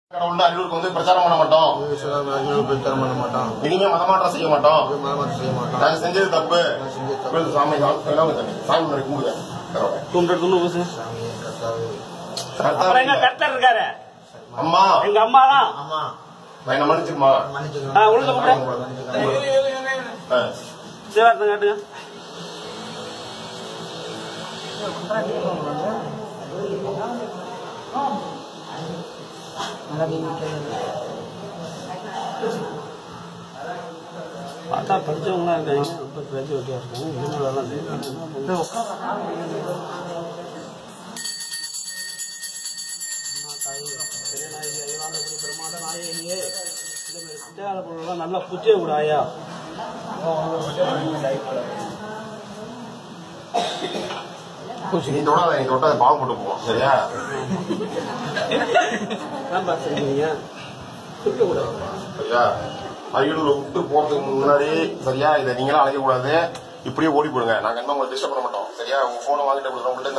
கடவுள்னு அரியலூருக்கு வந்து பிரச்சாரம் பண்ண மாட்டோம் பிரச்சாரம் பண்ண மாட்டோம் இனிமே மதமாற்றம் செய்ய மாட்டோம் மனமாற்றம் செய்ய மாட்டோம் நாங்க செஞ்சது தப்பு செஞ்சது தப்பு. இப்ப சாமி சாமி சாமி சாமி முன்னாடி கும்பிடுங்க பரவாயில்ல. கும்பிட்டு துண்ணு பேசு கர்த்தாவே. அப்புறம் எங்க கர்த்தர் இருக்காரு அம்மா எங்க அம்மா தான் ஆமா நான் என்ன மன்னிச்சிருமா மன்னிச்சுக்கோங்க. ஆ, உள்ள கூப்பிடு. மன்னிச்சுக்கோங்க. ஆ. சிவார்த்தம் காட்டுங்க பார்த்தா படிச்சவங்களா இருக்காங்க ரொம்ப கிராஜுவேட்டியா இருக்காங்க இனிமேலாம் தெரியும் நல்லா புத்திய கூட ஐயா நீ தொடாத நீ தொட்டா அது பாவம் போட்டு போவோம் சரியா ஏன்பா செஞ்சீங்க புத்திய கூட சரியா அரியலூர் விட்டு போறதுக்கு முன்னாடி சரியா இதை நீங்களும் அழைக்க கூடாது இப்படியே ஓடி போடுங்க நாங்க இன்னும் உங்களை டிஸ்டர்ப் பண்ண மாட்டோம் சரியா உங்க போனை வாங்கிட்டு உங்கள்ட்ட